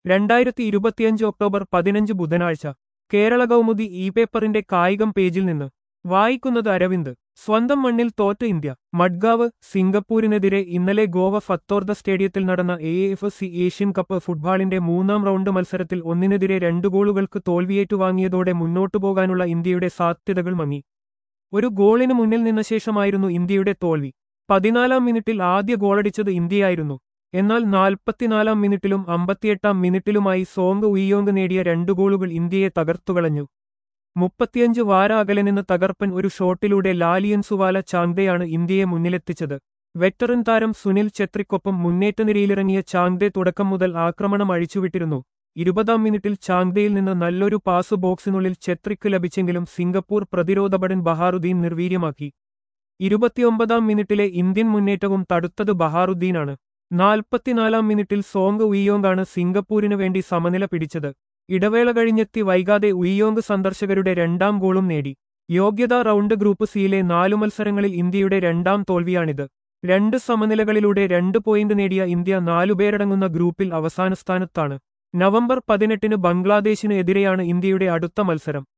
രണ്ടായിരത്തി ഇരുപത്തിയഞ്ച് ഒക്ടോബർ പതിനഞ്ച് ബുധനാഴ്ച കേരള കൗമുദി ഇ പേപ്പറിന്റെ കായികം പേജിൽ നിന്ന് വായിക്കുന്നത് അരവിന്ദ് സ്വന്തം മണ്ണിൽ തോറ്റ ഇന്ത്യ മഡ്ഗാവ് സിംഗപ്പൂരിനെതിരെ ഇന്നലെ ഗോവ ഫത്തോർദ സ്റ്റേഡിയത്തിൽ നടന്ന A F C Asian cup ഫുട്ബോളിന്റെ മൂന്നാം റൗണ്ട് മത്സരത്തിൽ ഒന്നിനെതിരെ രണ്ടു ഗോളുകൾക്ക് തോൽവിയേറ്റുവാങ്ങിയതോടെ മുന്നോട്ടു പോകാനുള്ള ഇന്ത്യയുടെ സാധ്യതകൾ മങ്ങി ഒരു ഗോളിന് മുന്നിൽ നിന്ന ശേഷമായിരുന്നു ഇന്ത്യയുടെ തോൽവി പതിനാലാം മിനിറ്റിൽ ആദ്യ ഗോളടിച്ചത് ഇന്ത്യയായിരുന്നു എന്നാൽ നാൽപ്പത്തിനാലാം മിനിറ്റിലും അമ്പത്തിയെട്ടാം മിനിറ്റിലുമായി സോങ് ഉയിയോങ് നേടിയ രണ്ടു ഗോളുകൾ ഇന്ത്യയെ തകർത്തുകളഞ്ഞു മുപ്പത്തിയഞ്ച് വാര അകലെ നിന്ന് തകർപ്പൻ ഒരു ഷോട്ടിലൂടെ ലാലിയൻ സുവാല ചാങ്ദെയാണ് ഇന്ത്യയെ മുന്നിലെത്തിച്ചത് വെറ്ററൻ താരം സുനിൽ ഛത്രിക്കൊപ്പം മുന്നേറ്റ നിരയിലിറങ്ങിയ ചാങ്ദെ തുടക്കം മുതൽ ആക്രമണം അഴിച്ചുവിട്ടിരുന്നു ഇരുപതാം മിനിറ്റിൽ ചാങ്ദയിൽ നിന്ന് നല്ലൊരു പാസ് ബോക്സിനുള്ളിൽ ഛത്രിക്ക് ലഭിച്ചെങ്കിലും സിംഗപ്പൂർ പ്രതിരോധപടൻ ബഹാറുദ്ദീൻ നിർവീര്യമാക്കി ഇരുപത്തിയൊമ്പതാം മിനിറ്റിലെ ഇന്ത്യൻ മുന്നേറ്റവും തടുത്തത് ബഹാറുദ്ദീനാണ് നാൽപ്പത്തിനാലാം മിനിറ്റിൽ സോങ് ഉയിയോങ്കാണ് സിംഗപ്പൂരിനു വേണ്ടി സമനില പിടിച്ചത് ഇടവേള കഴിഞ്ഞെത്തി വൈകാതെ ഉയിയോങ് സന്ദർശകരുടെ രണ്ടാം ഗോളും നേടി യോഗ്യതാ റൗണ്ട് ഗ്രൂപ്പ് സിയിലെ നാലു മത്സരങ്ങളിൽ ഇന്ത്യയുടെ രണ്ടാം തോൽവിയാണിത് രണ്ട് സമനിലകളിലൂടെ രണ്ട് പോയിന്റ് നേടിയ ഇന്ത്യ നാലുപേരടങ്ങുന്ന ഗ്രൂപ്പിൽ അവസാന സ്ഥാനത്താണ് നവംബർ പതിനെട്ടിന് ബംഗ്ലാദേശിന് എതിരെയാണ് ഇന്ത്യയുടെ അടുത്ത മത്സരം